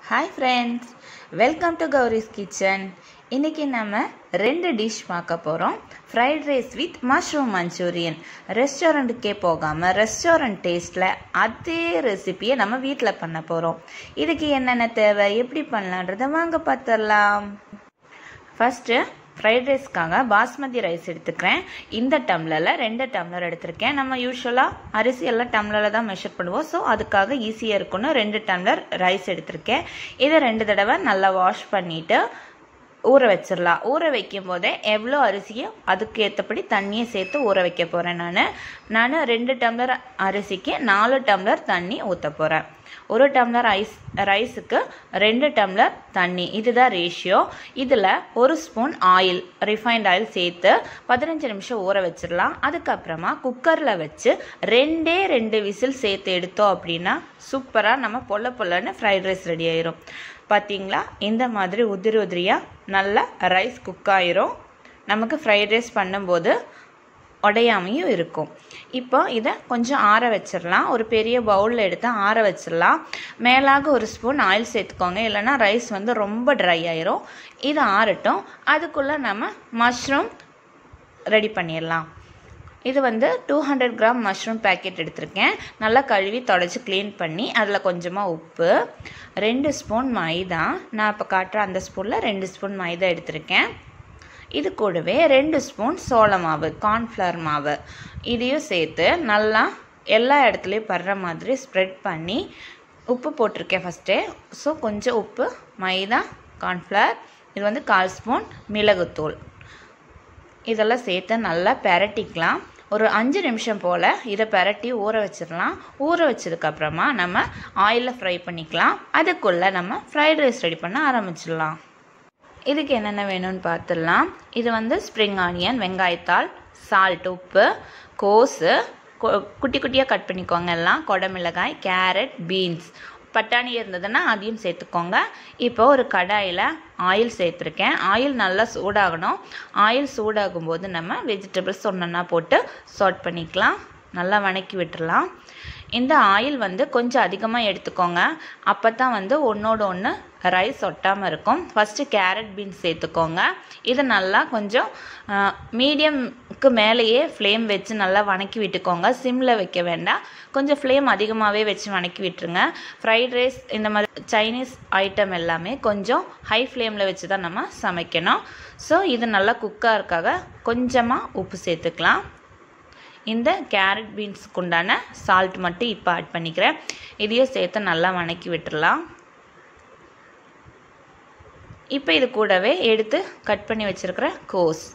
hi friends welcome to Gowri's kitchen இன்றைக்கி நம்ம ரெண்டு டிஷ் பார்க்க போகிறோம் fried rice with mushroom manchurian ரெஸ்டாரண்ட்டுக்கே போகாமல் ரெஸ்டாரண்ட் டேஸ்ட்டில் அதே ரெசிபியை நம்ம வீட்டில் பண்ண போகிறோம் இதுக்கு என்னென்ன தேவை எப்படி பண்ணலான்றதை வாங்க பார்த்துடலாம் ஃபஸ்ட்டு ஃப்ரைட் ரைஸ்க்காக பாஸ்மதி ரைஸ் எடுத்துக்கிறேன் இந்த டம்ளரில் ரெண்டு டம்ளர் எடுத்திருக்கேன் நம்ம யூஸ்வலாக அரிசி எல்லாம் டம்ளரில் தான் மெஷர் பண்ணுவோம் ஸோ அதுக்காக ஈஸியாக இருக்குன்னு ரெண்டு டம்ளர் ரைஸ் எடுத்திருக்கேன் இதை ரெண்டு தடவை நல்லா வாஷ் பண்ணிவிட்டு ஊற வச்சிடலாம் ஊற வைக்கும் போதே எவ்வளோ அரிசியோ அதுக்கு ஏற்றபடி தண்ணியை சேர்த்து ஊற வைக்க போகிறேன் நான் நான் ரெண்டு டம்ளர் அரிசிக்கு நாலு டம்ளர் தண்ணி ஊற்ற போகிறேன் ஒரு டம்ளர் ஐஸ் ரைஸுக்கு ரெண்டு டம்ளர் தண்ணி இதுதான் ரேஷியோ இதில் ஒரு ஸ்பூன் ஆயில் ரிஃபைண்ட் ஆயில் சேர்த்து பதினஞ்சு நிமிஷம் ஊற வச்சிடலாம் அதுக்கப்புறமா குக்கரில் வச்சு ரெண்டே ரெண்டு விசில் சேர்த்து எடுத்தோம் அப்படின்னா சூப்பராக நம்ம பொல்ல பொல்லன்னு ஃப்ரைட் ரைஸ் ரெடி ஆயிரும் பார்த்தீங்களா இந்த மாதிரி உதிரி உதிரியாக நல்லா ரைஸ் குக் ஆயிரும் நமக்கு ஃப்ரைட் ரைஸ் பண்ணும்போது உடையாமையும் இருக்கும் இப்போ இதை கொஞ்சம் ஆற வச்சிடலாம் ஒரு பெரிய பவுலில் எடுத்து ஆற வச்சிடலாம் மேலாக ஒரு ஸ்பூன் ஆயில் சேர்த்துக்கோங்க இல்லைனா ரைஸ் வந்து ரொம்ப ட்ரை ஆயிரும் இது ஆறட்டும் அதுக்குள்ளே நம்ம மஷ்ரூம் ரெடி பண்ணிடலாம் இது வந்து two hundred gram mushroom packet எடுத்திருக்கேன் நல்லா கழுவி தொடச்சி க்ளீன் பண்ணி அதில் கொஞ்சமாக உப்பு ரெண்டு ஸ்பூன் மைதா நான் இப்போ காட்டுற அந்த ஸ்பூனில் ரெண்டு ஸ்பூன் மைதா எடுத்திருக்கேன் இது கூடவே ரெண்டு ஸ்பூன் சோள மாவு கார்ன்ஃப்ளவர் மாவு இதையும் சேர்த்து நல்லா எல்லா இடத்துலையும் படுற மாதிரி ஸ்ப்ரெட் பண்ணி உப்பு போட்டிருக்கேன் ஃபஸ்ட்டே ஸோ கொஞ்சம் உப்பு மைதா கார்ன்ஃப்ளவர் இது வந்து கால் ஸ்பூன் மிளகுத்தூள் இதெல்லாம் சேர்த்து நல்லா பெரட்டிக்கலாம் ஒரு அஞ்சு நிமிஷம் போல் இதை பெரட்டி ஊற வச்சிடலாம் ஊற வச்சதுக்கப்புறமா நம்ம ஆயிலில் ஃப்ரை பண்ணிக்கலாம் அதுக்குள்ளே நம்ம ஃப்ரைட் ரைஸ் ரெடி பண்ண ஆரம்பிச்சிடலாம் இதுக்கு என்னென்ன வேணும்னு பார்த்துடலாம் இது வந்து ஸ்ப்ரிங் ஆனியன் வெங்காயத்தாள் சால்ட் உப்பு கோஸு குட்டி குட்டியாக கட் பண்ணிக்கோங்க எல்லாம் கொடமிளகாய் கேரட் பீன்ஸ் பட்டாணி இருந்ததுன்னா அதையும் சேர்த்துக்கோங்க இப்போ ஒரு கடாயில் ஆயில் சேர்த்துருக்கேன் ஆயில் நல்லா சூடாகணும் ஆயில் சூடாகும் போது நம்ம வெஜிடபிள்ஸ் ஒன்றா போட்டு சாட் பண்ணிக்கலாம் நல்லா வணக்கி விட்டுடலாம் இந்த ஆயில் வந்து கொஞ்சம் அதிகமாக எடுத்துக்கோங்க அப்போ தான் வந்து ஒன்றோட ஒன்று ரைஸ் ஒட்டாமல் இருக்கும் ஃபஸ்ட்டு கேரட் பீன்ஸ் சேர்த்துக்கோங்க இதை நல்லா கொஞ்சம் மீடியம்க்கு மேலேயே ஃப்ளேம் வச்சு நல்லா வணக்கி விட்டுக்கோங்க சிம்மில் வைக்க வேண்டாம் கொஞ்சம் ஃப்ளேம் அதிகமாகவே வச்சு வணக்கி விட்டுருங்க ஃப்ரைட் ரைஸ் இந்த மாதிரி சைனீஸ் ஐட்டம் எல்லாமே கொஞ்சம் ஹை ஃப்ளேமில் வச்சு தான் நம்ம சமைக்கணும் ஸோ இது நல்லா குக்காக இருக்காக கொஞ்சமாக உப்பு சேர்த்துக்கலாம் இந்த கேரட் பீன்ஸுக்கு உண்டான சால்ட் மட்டும் இப்போ ஆட் பண்ணிக்கிறேன் இதையும் சேர்த்து நல்லா வணக்கி விட்டுடலாம் இப்போ இது கூடவே எடுத்து கட் பண்ணி வச்சுருக்கிற கோஸ்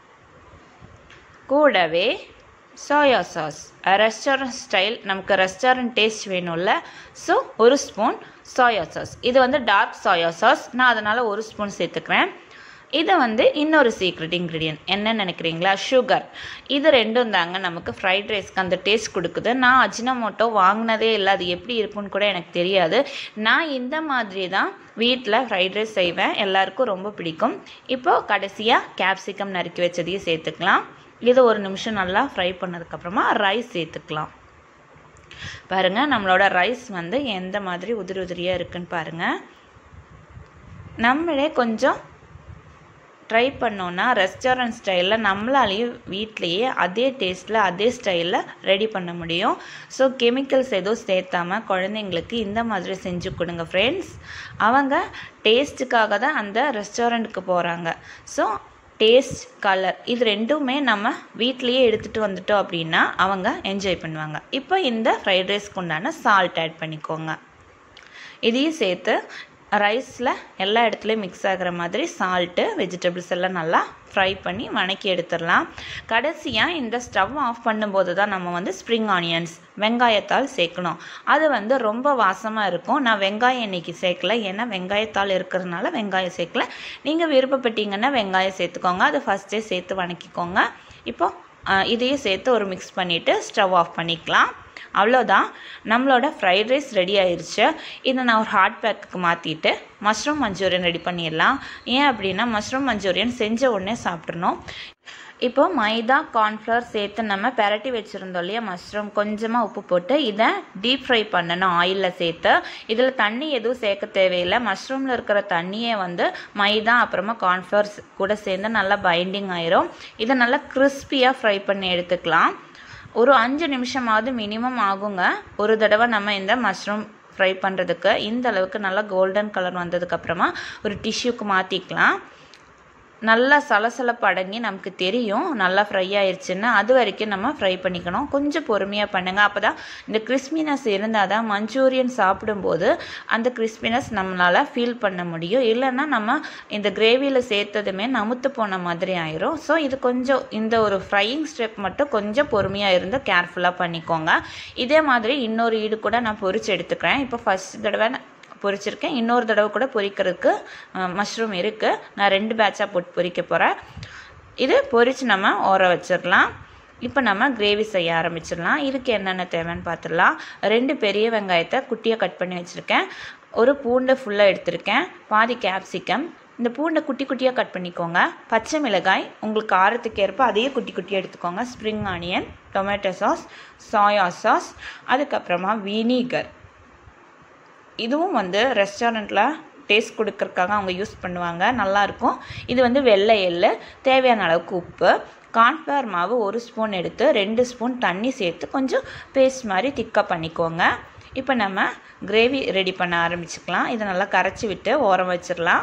கூடவே சோயா சாஸ் ரெஸ்டாரண்ட் ஸ்டைல் நமக்கு ரெஸ்டாரண்ட் டேஸ்ட் வேணும்ல ஸோ ஒரு ஸ்பூன் சோயா சாஸ் இது வந்து டார்க் சோயா சாஸ் நான் அதனால் ஒரு ஸ்பூன் சேர்த்துக்கிறேன் இதை வந்து இன்னொரு சீக்ரெட் இன்க்ரீடியன்ட் என்ன நினைக்கிறீங்களா சுகர் இது ரெண்டும் தாங்க நமக்கு ஃப்ரைட் ரைஸ்க்கு அந்த டேஸ்ட் கொடுக்குது நான் அஜினமோட்டோ வாங்கினதே இல்லை அது எப்படி இருக்குன்னு கூட எனக்கு தெரியாது நான் இந்த மாதிரி தான் வீட்டில் ஃப்ரைட் ரைஸ் செய்வேன் எல்லாருக்கும் ரொம்ப பிடிக்கும் இப்போது கடைசியாக கேப்சிகம் நறுக்கி வச்சதையும் சேர்த்துக்கலாம் இதை ஒரு நிமிஷம் நல்லா ஃப்ரை பண்ணதுக்கப்புறமா ரைஸ் சேர்த்துக்கலாம் பாருங்கள் நம்மளோட ரைஸ் வந்து எந்த மாதிரி உதிரி உதிரியாக இருக்குன்னு பாருங்கள் நம்மளே கொஞ்சம் ட்ரை பண்ணோன்னா ரெஸ்டாரண்ட் ஸ்டைலில் நம்மளாலேயும் வீட்லேயே அதே டேஸ்ட்டில் அதே ஸ்டைலில் ரெடி பண்ண முடியும் ஸோ கெமிக்கல்ஸ் எதுவும் சேர்த்தாமல் குழந்தைங்களுக்கு இந்த மாதிரி செஞ்சு கொடுங்க ஃப்ரெண்ட்ஸ் அவங்க டேஸ்ட்டுக்காக தான் அந்த ரெஸ்டாரண்ட்டுக்கு போகிறாங்க ஸோ டேஸ்ட் கலர் இது ரெண்டுமே நம்ம வீட்லேயே எடுத்துகிட்டு வந்துட்டோம் அப்படின்னா அவங்க என்ஜாய் பண்ணுவாங்க இப்போ இந்த ஃப்ரைட் ரைஸ்க்கு உண்டான சால்ட் ஆட் பண்ணிக்கோங்க இதையும் சேர்த்து ரைஸில் எல்லா இடத்துலையும் மிக்ஸ் ஆகிற மாதிரி சால்ட்டு வெஜிடபிள்ஸ் எல்லாம் நல்லா ஃப்ரை பண்ணி வணக்கி எடுத்துடலாம் கடைசியாக இந்த ஸ்டவ் ஆஃப் பண்ணும்போது தான் நம்ம வந்து ஸ்ப்ரிங் ஆனியன்ஸ் வெங்காயத்தால் சேர்க்கணும் அது வந்து ரொம்ப வாசமாக இருக்கும் நான் வெங்காயம் இன்றைக்கி சேர்க்கல ஏன்னா வெங்காயத்தால் இருக்கிறதுனால வெங்காயம் சேர்க்கல நீங்கள் விருப்பப்பட்டீங்கன்னா வெங்காயம் சேர்த்துக்கோங்க அதை ஃபஸ்ட்டே சேர்த்து வணக்கிக்கோங்க இப்போது இதையும் சேர்த்து ஒரு மிக்ஸ் பண்ணிவிட்டு ஸ்டவ் ஆஃப் பண்ணிக்கலாம் அவ்வளோதான் நம்மளோட ஃப்ரைட் ரைஸ் ரெடி ஆயிடுச்சு இதை நான் ஒரு ஹாட் பேக்குக்கு மாற்றிட்டு மஷ்ரூம் மஞ்சூரியன் ரெடி பண்ணிடலாம் ஏன் அப்படின்னா மஷ்ரூம் மஞ்சூரியன் செஞ்ச உடனே சாப்பிட்றணும் இப்போ மைதா கார்ன்ஃப்ளவர் சேர்த்து நம்ம பெரட்டி வச்சுருந்தோம் இல்லையா மஷ்ரூம் கொஞ்சமாக உப்பு போட்டு இதை டீப் ஃப்ரை பண்ணணும் ஆயிலில் சேர்த்து இதில் தண்ணி எதுவும் சேர்க்க தேவையில்லை மஷ்ரூமில் இருக்கிற தண்ணியே வந்து மைதா அப்புறமா கார்ன்ஃப்ளவர் கூட சேர்ந்து நல்லா பைண்டிங் ஆயிரும் இதை நல்லா கிறிஸ்பியாக ஃப்ரை பண்ணி எடுத்துக்கலாம் ஒரு அஞ்சு நிமிஷமாவது மினிமம் ஆகுங்க ஒரு தடவை நம்ம இந்த மஷ்ரூம் ஃப்ரை பண்ணுறதுக்கு இந்த அளவுக்கு நல்லா கோல்டன் கலர் வந்ததுக்கப்புறமா ஒரு டிஷ்யூக்கு மாற்றிக்கலாம் நல்லா சலசலப்பு அடங்கி நமக்கு தெரியும் நல்லா ஃப்ரை ஆயிடுச்சுன்னு அது வரைக்கும் நம்ம ஃப்ரை பண்ணிக்கணும் கொஞ்சம் பொறுமையாக பண்ணுங்கள் அப்போ தான் இந்த கிறிஸ்பினஸ் இருந்தால் தான் மஞ்சூரியன் சாப்பிடும்போது அந்த கிறிஸ்பினஸ் நம்மளால் ஃபீல் பண்ண முடியும் இல்லைன்னா நம்ம இந்த கிரேவியில் சேர்த்ததுமே நமுத்து போன மாதிரி ஆயிரும் ஸோ இது கொஞ்சம் இந்த ஒரு ஃப்ரையிங் ஸ்டெப் மட்டும் கொஞ்சம் பொறுமையாக இருந்து கேர்ஃபுல்லாக பண்ணிக்கோங்க இதே மாதிரி இன்னொரு ஈடு கூட நான் பொரிச்சு எடுத்துக்கிறேன் இப்போ ஃபஸ்ட் தடவை பொரிச்சிருக்கேன் இன்னொரு தடவை கூட பொரிக்கிறதுக்கு மஷ்ரூம் இருக்குது நான் ரெண்டு பேட்சாக போட்டு பொரிக்க போகிறேன் இது பொரித்து நம்ம ஊற வச்சிடலாம் இப்போ நம்ம கிரேவி செய்ய ஆரம்பிச்சிடலாம் இதுக்கு என்னென்ன தேவைன்னு பார்த்துடலாம் ரெண்டு பெரிய வெங்காயத்தை குட்டியாக கட் பண்ணி வச்சுருக்கேன் ஒரு பூண்டை ஃபுல்லாக எடுத்திருக்கேன் பாதி கேப்சிகம் இந்த பூண்டை குட்டி குட்டியாக கட் பண்ணிக்கோங்க பச்சை மிளகாய் உங்களுக்கு காரத்துக்கு ஏற்ப அதையே குட்டி குட்டியாக எடுத்துக்கோங்க spring onion tomato sauce soya sauce அதுக்கப்புறமா வினீகர் இதுவும் வந்து ரெஸ்டாரண்ட்டில் டேஸ்ட் கொடுக்கறதுக்காக அவங்க யூஸ் பண்ணுவாங்க நல்லாயிருக்கும் இது வந்து வெள்ளை எள்ளு தேவையான அளவுக்கு உப்பு கார்ன்ஃப்ளவர் மாவு ஒரு ஸ்பூன் எடுத்து ரெண்டு ஸ்பூன் தண்ணி சேர்த்து கொஞ்சம் பேஸ்ட் மாதிரி திக்காக பண்ணிக்கோங்க இப்போ நம்ம கிரேவி ரெடி பண்ண ஆரம்பிச்சுக்கலாம் இதை நல்லா கரைச்சி விட்டு ஓரம் வச்சிடலாம்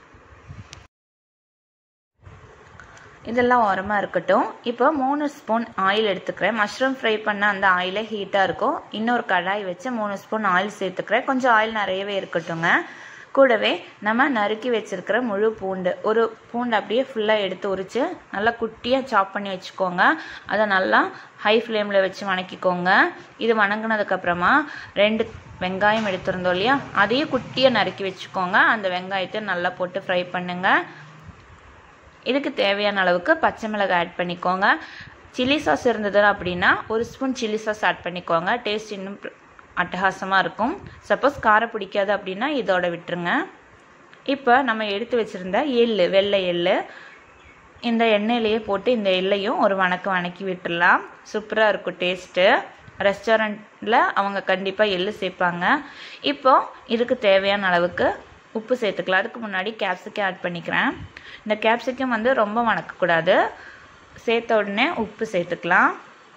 இதெல்லாம் ஓரமாக இருக்கட்டும் இப்போ மூணு ஸ்பூன் ஆயில் எடுத்துக்கிறேன் மஷ்ரூம் ஃப்ரை பண்ண அந்த ஆயிலே ஹீட்டாக இருக்கும் இன்னொரு கடாய் வச்சு மூணு ஸ்பூன் ஆயில் சேர்த்துக்கிறேன் கொஞ்சம் ஆயில் நிறையவே இருக்கட்டுங்க கூடவே நம்ம நறுக்கி வச்சுருக்கிற முழு பூண்டு ஒரு பூண்டு அப்படியே ஃபுல்லாக எடுத்து உரித்து நல்லா குட்டியாக சாப் பண்ணி வச்சுக்கோங்க அதை நல்லா ஹை ஃப்ளேமில் வச்சு வணக்கிக்கோங்க இது வணங்கினதுக்கப்புறமா ரெண்டு வெங்காயம் எடுத்திருந்தோம் இல்லையா அதையும் குட்டியாக நறுக்கி வச்சுக்கோங்க அந்த வெங்காயத்தை நல்லா போட்டு ஃப்ரை பண்ணுங்கள் இதுக்கு தேவையான அளவுக்கு பச்சை மிளகாய் ஆட் பண்ணிக்கோங்க சில்லி சாஸ் இருந்தது அப்படின்னா ஒரு ஸ்பூன் சில்லி சாஸ் ஆட் பண்ணிக்கோங்க டேஸ்ட் இன்னும் அட்டகாசமாக இருக்கும் சப்போஸ் காரம் பிடிக்காது அப்படின்னா இதோட விட்டுருங்க இப்போ நம்ம எடுத்து வச்சுருந்த எள்ளு வெள்ளை எள்ளு இந்த எண்ணெயிலேயே போட்டு இந்த எள்ளையும் ஒரு வணக்கு வணக்கி விட்டுடலாம் சூப்பராக இருக்கும் டேஸ்ட்டு ரெஸ்டாரண்ட்டில் அவங்க கண்டிப்பாக எள்ளு சேர்ப்பாங்க இப்போ இதுக்கு தேவையான அளவுக்கு உப்பு சேர்த்துக்கலாம் அதுக்கு முன்னாடி கேப்சிகம் ஆட் பண்ணிக்கிறேன் இந்த கேப்சிகம் வந்து ரொம்ப வணக்கக்கூடாது சேர்த்த உடனே உப்பு சேர்த்துக்கலாம்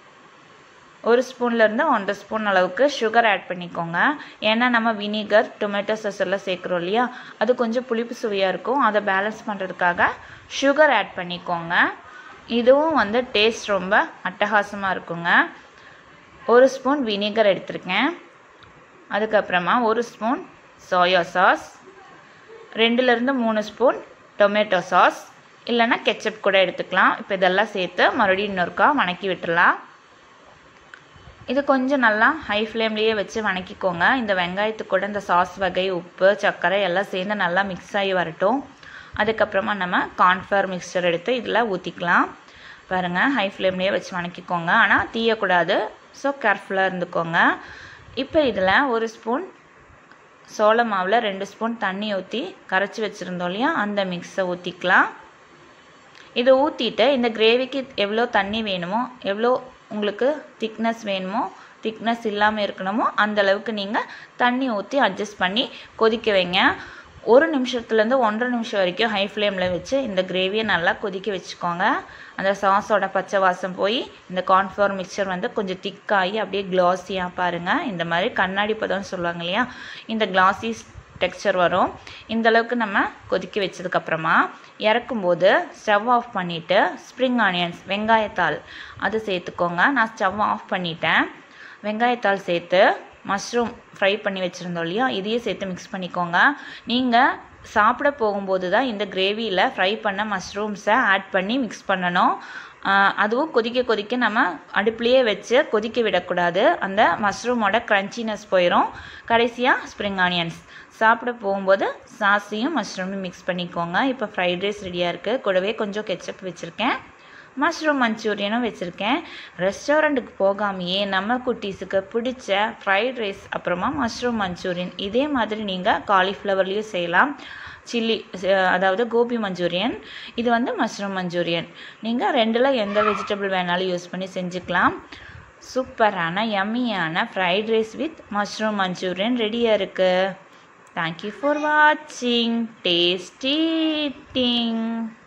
ஒரு ஸ்பூன்லேருந்து ஒன்றரை ஸ்பூன் அளவுக்கு சுகர் ஆட் பண்ணிக்கோங்க ஏன்னா நம்ம வினிகர் டொமேட்டோ சாஸ் எல்லாம் சேர்க்குறோம் இல்லையா அது கொஞ்சம் புளிப்பு சுவையாக இருக்கும் அதை பேலன்ஸ் பண்ணுறதுக்காக சுகர் ஆட் பண்ணிக்கோங்க இதுவும் வந்து டேஸ்ட் ரொம்ப அட்டகாசமாக இருக்குங்க ஒரு ஸ்பூன் வினிகர் எடுத்திருக்கேன் அதுக்கப்புறமா ஒரு ஸ்பூன் சோயா சாஸ் ரெண்டுலேருந்து மூணு ஸ்பூன் டொமேட்டோ சாஸ் இல்லைன்னா கெச்சப் கூட எடுத்துக்கலாம் இப்போ இதெல்லாம் சேர்த்து மறுபடியும் இன்னொருக்கா வணக்கி விட்டுடலாம் இது கொஞ்சம் நல்லா ஹை ஃப்ளேம்லேயே வச்சு வணக்கிக்கோங்க இந்த வெங்காயத்துக்கு கூட இந்த சாஸ் வகை உப்பு சர்க்கரை எல்லாம் சேர்ந்து நல்லா மிக்ஸ் ஆகி வரட்டும் அதுக்கப்புறமா நம்ம கார்ன்ஃப்ளவர் மிக்சர் எடுத்து இதில் ஊற்றிக்கலாம் பாருங்கள் ஹை ஃப்ளேம்லேயே வச்சு வணக்கிக்கோங்க ஆனால் தீயக்கூடாது ஸோ கேர்ஃபுல்லாக இருந்துக்கோங்க இப்போ இதில் ஒரு ஸ்பூன் சோள மாவில் ரெண்டு ஸ்பூன் தண்ணி ஊற்றி கரைச்சி வச்சுருந்தோம் இல்லையா அந்த மிக்ஸை ஊற்றிக்கலாம் இதை ஊற்றிட்டு இந்த கிரேவிக்கு எவ்வளோ தண்ணி வேணுமோ எவ்வளோ உங்களுக்கு திக்னஸ் வேணுமோ திக்னஸ் இல்லாமல் இருக்கணுமோ அந்த அளவுக்கு நீங்கள் தண்ணி ஊற்றி அட்ஜஸ்ட் பண்ணி கொதிக்க வைங்க ஒரு நிமிஷத்துலேருந்து ஒன்றரை நிமிஷம் வரைக்கும் ஹை ஃப்ளேமில் வச்சு இந்த கிரேவியை நல்லா கொதிக்க வச்சுக்கோங்க அந்த சாஸோட பச்சை வாசம் போய் இந்த கார்ன்ஃப்ளவர் மிக்சர் வந்து கொஞ்சம் திக்காகி அப்படியே க்ளாஸியாக பாருங்கள் இந்த மாதிரி கண்ணாடி பதம்னு சொல்லுவாங்க இல்லையா இந்த கிளாஸி டெக்ஸ்சர் வரும் இந்த அளவுக்கு நம்ம கொதிக்க வச்சதுக்கப்புறமா இறக்கும்போது ஸ்டவ் ஆஃப் பண்ணிவிட்டு ஸ்ப்ரிங் ஆனியன்ஸ் வெங்காயத்தாள் அது சேர்த்துக்கோங்க நான் ஸ்டவ் ஆஃப் பண்ணிட்டேன் வெங்காயத்தாள் சேர்த்து மஷ்ரூம் ஃப்ரை பண்ணி வச்சுருந்தோம் இல்லையா இதையும் சேர்த்து மிக்ஸ் பண்ணிக்கோங்க நீங்கள் சாப்பிட போகும்போது தான் இந்த கிரேவியில் ஃப்ரை பண்ண மஷ்ரூம்ஸை ஆட் பண்ணி மிக்ஸ் பண்ணணும் அதுவும் கொதிக்க கொதிக்க நம்ம அடுப்புலேயே வச்சு கொதிக்க விடக்கூடாது அந்த மஷ்ரூமோட க்ரன்ச்சினஸ் போயிடும் கடைசியாக ஸ்ப்ரிங் ஆனியன்ஸ் சாப்பிட போகும்போது சாஸையும் மஷ்ரூமையும் மிக்ஸ் பண்ணிக்கோங்க இப்போ ஃப்ரைட் ரைஸ் ரெடியாக இருக்குது கூடவே கொஞ்சம் கெச்சப் வச்சுருக்கேன் மஷ்ரூம் மஞ்சூரியனும் வச்சுருக்கேன் ரெஸ்டாரண்ட்டுக்கு போகாமையே நம்ம குட்டீஸுக்கு பிடிச்ச ஃப்ரைட் ரைஸ் அப்புறமா மஷ்ரூம் மஞ்சூரியன் இதே மாதிரி நீங்கள் காலிஃப்ளவர்லேயும் செய்யலாம் சில்லி அதாவது கோபி மஞ்சூரியன் இது வந்து மஷ்ரூம் மஞ்சூரியன் நீங்கள் ரெண்டில் எந்த வெஜிடபிள் வேணாலும் யூஸ் பண்ணி செஞ்சுக்கலாம் சூப்பரான யம்மியான fried rice with mushroom manchurian ரெடியாக இருக்குது தேங்க்யூ ஃபார் வாட்சிங் டேஸ்டி